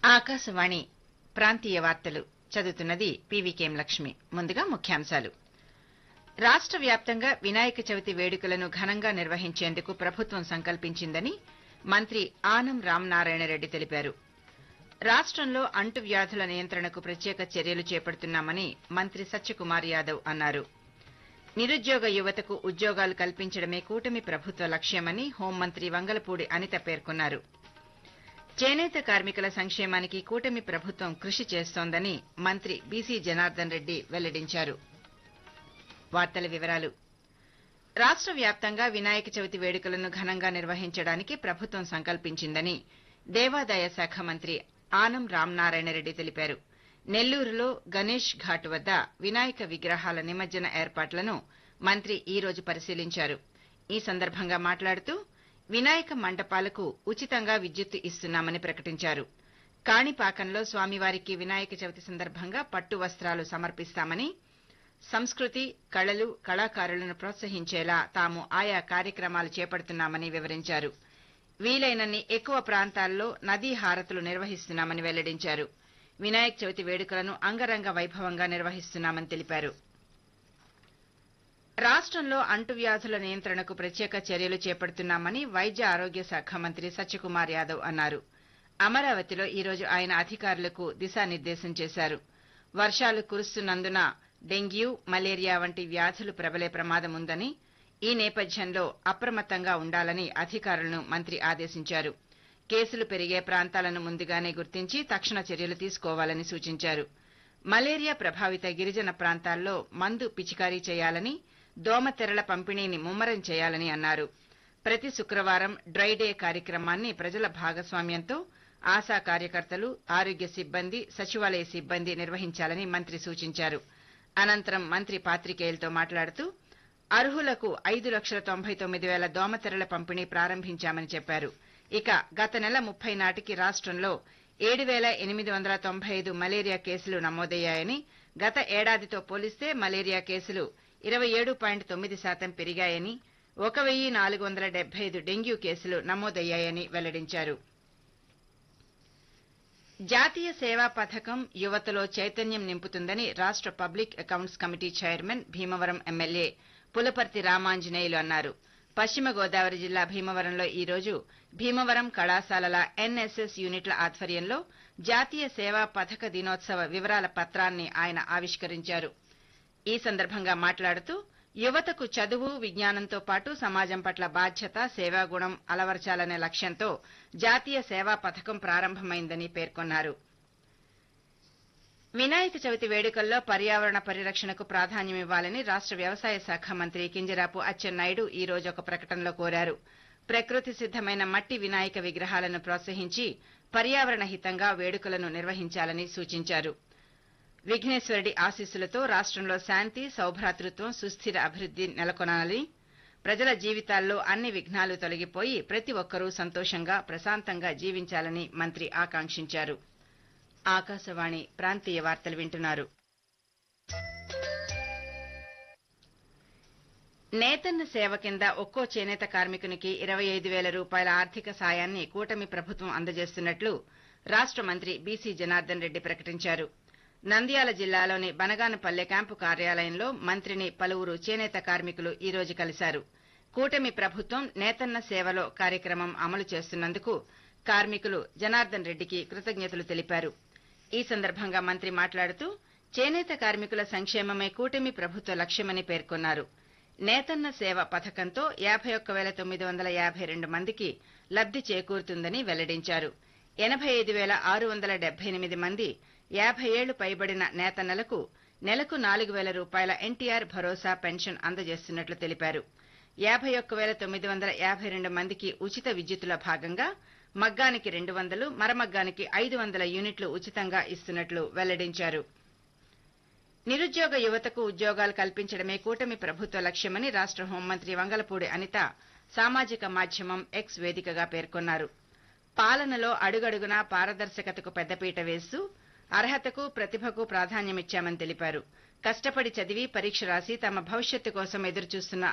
ఆకాశవాణి ప్రాంతీయ వార్తలు చదువుతున్నది పీవీకేం లక్ష్మి ముందుగా ముఖ్యాంశాలు రాష్ట్ర వ్యాప్తంగా వినాయక చవితి వేడుకలను ఘనంగా నిర్వహించేందుకు ప్రభుత్వం సంకల్పించిందని మంత్రి ఆనం రామనారాయణరెడ్డి తెలిపారు రాష్ట్రంలో అంటువ్యాధుల నియంత్రణకు ప్రత్యేక చర్యలు చేపడుతున్నామని మంత్రి సత్యకుమార్ యాదవ్ అన్నారు నిరుద్యోగ యువతకు ఉద్యోగాలు కల్పించడమే కూటమి ప్రభుత్వ లక్ష్యమని హోంమంత్రి వంగలపూడి అనిత పేర్కొన్నారు చేనేత కార్మికుల సంక్షేమానికి కూటమి ప్రభుత్వం కృషి చేస్తోందని మంత్రి బీసీ జనార్దన్ రెడ్డి వెల్లడించారు వార్తల వివరాలు రాష్ట్ర వ్యాప్తంగా వినాయక చవితి వేడుకలను ఘనంగా నిర్వహించడానికి ప్రభుత్వం సంకల్పించిందని దేవాదాయ శాఖ మంత్రి ఆనం రామనారాయణరెడ్డి తెలిపారు నెల్లూరులో గణేష్ ఘాట్ వద్ద వినాయక విగ్రహాల నిమజ్జన ఏర్పాట్లను మంత్రి ఈ రోజు పరిశీలించారు ఈ సందర్భంగా మాట్లాడుతూ వినాయక మండపాలకు ఉచితంగా విద్యుత్తు ఇస్తున్నామని ప్రకటించారు కాణిపాకంలో స్వామివారికి వినాయక చవితి సందర్భంగా పట్టు వస్త్రాలు సమర్పిస్తామని సంస్కృతి కళలు కళాకారులను ప్రోత్సహించేలా తాము ఆయా కార్యక్రమాలు చేపడుతున్నామని వివరించారు వీలైనన్ని ఎక్కువ ప్రాంతాల్లో నదీ హారతులు నిర్వహిస్తున్నామని వెల్లడించారు వినాయక చవితి వేడుకలను అంగరంగ వైభవంగా నిర్వహిస్తున్నామని తెలిపారు రాష్ట్రంలో అంటువ్యాధుల నియంత్రణకు ప్రత్యేక చర్యలు చేపడుతున్నామని వైద్య ఆరోగ్య శాఖ మంత్రి సత్యకుమార్ యాదవ్ అన్నారు అమరావతిలో ఈ రోజు ఆయన అధికారులకు దిశానిర్దేశం చేశారు వర్షాలు కురుస్తున్నందున డెంగ్యూ మలేరియా వంటి వ్యాధులు ప్రబలే ప్రమాదం ఉందని ఈ నేపథ్యంలో అప్రమత్తంగా ఉండాలని అధికారులను మంత్రి ఆదేశించారు కేసులు పెరిగే ప్రాంతాలను ముందుగానే గుర్తించి తక్షణ చర్యలు తీసుకోవాలని సూచించారు మలేరియా ప్రభావిత గిరిజన ప్రాంతాల్లో మందు పిచికారీ చేయాలని దోమతెరల పంపిణీని ముమ్మరం చేయాలని అన్నారు ప్రతి శుక్రవారం డ్రై డే కార్యక్రమాన్ని ప్రజల భాగస్వామ్యంతో ఆశా కార్యకర్తలు ఆరోగ్య సిబ్బంది సచివాలయ సిబ్బంది నిర్వహించాలని మంత్రి సూచించారు అనంతరం మంత్రి పాత్రికేయులతో మాట్లాడుతూ అర్హులకు ఐదు లక్షల తొంభై తొమ్మిది వేల దోమతెరల పంపిణీ ప్రారంభించామని చెప్పారు ఇక గత నెల ముప్పై నాటికి రాష్ట్రంలో ఏడు వేల ఎనిమిది వందల తొంభై ఐదు మలేరియా కేసులు నమోదయ్యాయని గత ఏడాదితో పోలిస్తే మలేరియా కేసులు ఇరవై ఏడు పాయింట్ తొమ్మిది శాతం పెరిగాయని ఒక వెయ్యి నాలుగు వందల డెబ్బై ఐదు డెంగ్యూ కేసులు నమోదయ్యాయని వెల్లడించారు జాతీయ సేవా పథకం యువతలో చైతన్యం నింపుతుందని రాష్ట్ర public accounts committee chairman Bhimavaram MLA Pulaparthi Ramanjaneyulu అన్నారు పశ్చిమ గోదావరి జిల్లా భీమవరంలో ఈ రోజు భీమవరం కళాశాలల ఎన్ఎస్ఎస్ యూనిట్ల ఆధ్వర్యంలో జాతీయ సేవా పథక దినోత్సవ వివరాల పత్రాన్ని ఆయన ఆవిష్కరించారు ఈ సందర్భంగా మాట్లాడుతూ యువతకు చదువు విజ్ఞానంతో పాటు సమాజం పట్ల బాధ్యత సేవాగుణం అలవర్చాలనే లక్ష్యంతో జాతీయ సేవా పథకం ప్రారంభమైందని పేర్కొన్నారు వినాయక చవితి వేడుకల్లో పర్యావరణ పరిరక్షణకు ప్రాధాన్యమివ్వాలని రాష్ట్ర వ్యవసాయ శాఖ మంత్రి కింజరాపు అచ్చెన్నాయుడు ఈ రోజు ఒక ప్రకటనలో కోరారు ప్రకృతి సిద్దమైన మట్టి వినాయక విగ్రహాలను ప్రోత్సహించి పర్యావరణ హితంగా వేడుకలను నిర్వహించాలని సూచించారు విఘ్నేశ్వరుడి ఆశీస్సులతో రాష్ట్రంలో శాంతి సౌభ్రాతృత్వం సుస్థిర అభివృద్ది నెలకొనాలని ప్రజల జీవితాల్లో అన్ని విఘ్నాలు తొలగిపోయి ప్రతి ఒక్కరూ సంతోషంగా ప్రశాంతంగా జీవించాలని మంత్రి ఆకాంక్షించారు ఆకాశవాణి ప్రాంతీయ వార్తలు వింటున్నారు నేతన్న సేవ కింద ఒక్కో చేనేత కార్మికునికి ఇరవై ఐదు వేల రూపాయల ఆర్థిక సాయాన్ని కూటమి ప్రభుత్వం అందజేస్తున్నట్లు రాష్ట్ర మంత్రి బీసీ జనార్దన్ రెడ్డి ప్రకటించారు నంద్యాల జిల్లాలోని బనగానపల్లె క్యాంపు కార్యాలయంలో మంత్రిని పలువురు చేనేత కార్మికులు ఈ రోజు కలిశారు కూటమి ప్రభుత్వం నేతన్న సేవలో కార్యక్రమం అమలు చేస్తున్నందుకు కార్మికులు జనార్దన్ రెడ్డికి కృతజ్ఞతలు తెలిపారు ఈ సందర్భంగా మంత్రి మాట్లాడుతూ చేనేత కార్మికుల సంక్షేమమే కూటమి ప్రభుత్వ లక్ష్యమని పేర్కొన్నారు నేతన్న సేవ పథకంతో యాభై ఒక్క వేల తొమ్మిది వందల యాభై రెండు మందికి లబ్ది చేకూరుతుందని వెల్లడించారు ఎనభై ఐదు వేల ఆరు వందల డెబ్బై ఎనిమిది మంది యాభై ఏళ్లు పైబడిన నేతన్నలకు నెలకు నాలుగు వేల రూపాయల ఎన్టీఆర్ భరోసా పెన్షన్ అందజేస్తున్నట్లు తెలిపారు యాభై ఒక్క వేల తొమ్మిది వందల యాభై రెండు మందికి ఉచిత విద్యుత్తుల భాగంగా మగ్గానికి రెండు వందలు మరమగ్గానికి ఐదు వందల యూనిట్లు ఉచితంగా ఇస్తున్నట్లు వెల్లడించారు నిరుద్యోగ యువతకు ఉద్యోగాలు కల్పించడమే కూటమి ప్రభుత్వ లక్ష్యమని రాష్ట్ర హోంమంత్రి వంగలపూడి అనిత సామాజిక మాధ్యమం ఎక్స్ వేదికగా పేర్కొన్నారు పాలనలో అడుగడుగునా పారదర్శకతకు పెద్దపీట వేస్తూ అర్హతకు ప్రతిభకు ప్రాధాన్యమిచ్చామని తెలిపారు కష్టపడి చదివి పరీక్ష రాసి తమ భవిష్యత్తు కోసం ఎదురుచూస్తున్న